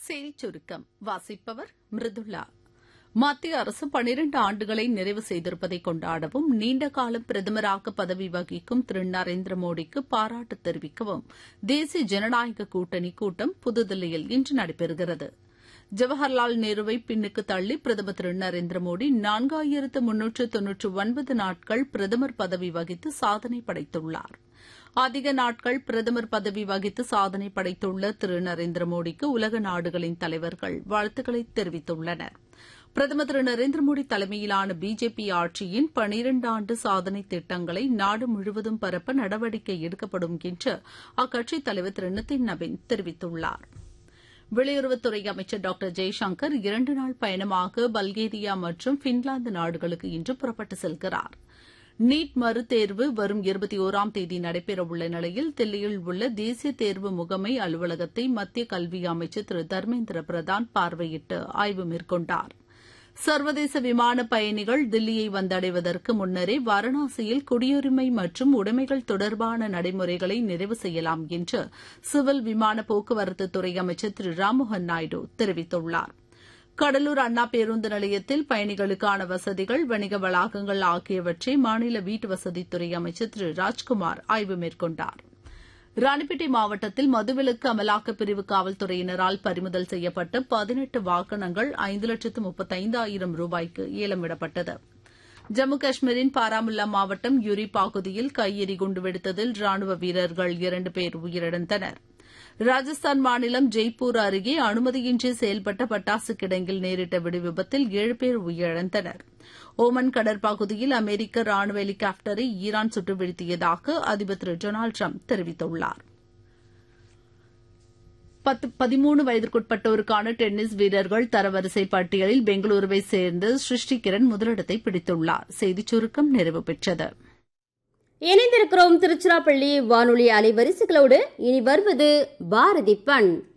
செய்திச் சுருக்கம் வாசிப்பவர் மிருதுளா மத்திய அரசு பனிரண்டு ஆண்டுகளை நிறைவு செய்திருப்பதை கொண்டாடவும் நீண்ட காலம் பிரதமராக பதவி வகிக்கும் திரு நரேந்திர மோடிக்கு பாராட்டு தெரிவிக்கவும் தேசிய ஜனநாயக கூட்டணி கூட்டம் புதுதில்லியில் இன்று நடைபெறுகிறது ஜவஹர்லால் நேருவை பின்னுக்கு தள்ளி பிரதமர் திரு நரேந்திர மோடி நான்காயிரத்து முன்னூற்று தொன்னூற்று ஒன்பது நாட்கள் பிரதமர் பதவி வகித்து சாதனை படைத்துள்ளார் அதிக நாட்கள் பிரதமர் பதவி வகித்து சாதனை படைத்துள்ள திரு நரேந்திர மோடிக்கு உலக நாடுகளின் தலைவர்கள் வாழ்த்துக்களை தெரிவித்துள்ளனர் பிரதமர் திரு நரேந்திர மோடி தலைமையிலான பிஜேபி ஆட்சியின் பனிரண்டு ஆண்டு சாதனை திட்டங்களை நாடு முழுவதும் பரப்ப நடவடிக்கை எடுக்கப்படும் என்று அக்கட்சித் தலைவர் திரு நிதின் நவீன் தெரிவித்துள்ளார் வெளியுறவுத்துறை அமைச்சர் டாக்டர் ஜெய்சங்கர் இரண்டு நாள் பயணமாக பல்கேரியா மற்றும் பின்லாந்து நாடுகளுக்கு இன்று புறப்பட்டு செல்கிறார் நீட் மறுதேர்வு வரும் இருபத்தி ஒராம் தேதி நடைபெறவுள்ள நிலையில் தில்லியில் உள்ள தேசிய தேர்வு முகமை அலுவலகத்தை மத்திய கல்வி அமைச்சர் திரு தர்மேந்திர பிரதான் பார்வையிட்டு ஆய்வு மேற்கொண்டார் சர்வதேச விமான பயணிகள் தில்லியை வந்தடைவதற்கு முன்னரே வாரணாசியில் குடியுரிமை மற்றும் உடைமைகள் தொடர்பான நடைமுறைகளை நிறைவு செய்யலாம் என்று சிவில் விமான போக்குவரத்து துறை அமைச்சர் திரு ராம்மோகன் நாயுடு தெரிவித்துள்ளார் கடலூர் அண்ணா பேருந்து நிலையத்தில் பயணிகளுக்கான வசதிகள் வணிக வளாகங்கள் ஆகியவற்றை மாநில வீட்டுவசதித்துறை அமைச்சர் திரு ராஜ்குமார் ஆய்வு மேற்கொண்டார் ராணிப்பேட்டை மாவட்டத்தில் மதுவிலக்கு அமலாக்கப் பிரிவு காவல்துறையினரால் பறிமுதல் செய்யப்பட்ட பதினெட்டு வாகனங்கள் ஐந்து லட்சத்து முப்பத்தைந்தாயிரம் ரூபாய்க்கு ஏலமிடப்பட்டது ஜம்மு காஷ்மீரின் பாராமுல்லா மாவட்டம் யுரி பகுதியில் கையெறி குண்டு வெடித்ததில் ராணுவ வீரர்கள் இரண்டு பேர் உயிரிழந்தனர் ராஜஸ்தான் மாநிலம் ஜெய்ப்பூர் அருகே அனுமதியின்றி செயல்பட்ட பட்டாசு கிடங்கில் நேரிட்ட வெடிவிபத்தில் ஏழு பேர் உயிரிழந்தனர் ஓமன் கடற்பகுதியில் அமெரிக்க ராணுவ ஹெலிகாப்டரை ஈரான் சுட்டு வீழ்த்தியதாக அதிபர் திரு டொனால்டு ட்ரம்ப் தெரிவித்துள்ளார் பதிமூணு வயதிற்குட்பட்டோருக்கான டென்னிஸ் வீரர்கள் தரவரிசை பட்டியலில் பெங்களூருவை சேர்ந்த சிருஷ்டி கிரண் முதலிடத்தை பிடித்துள்ளார் செய்திச் சுருக்கம் நிறைவு பெற்றது இணைந்திருக்கிறோம் திருச்சிராப்பள்ளி வானொலி அலைவரிசைகளோடு இனி வருவது பாரதி பண்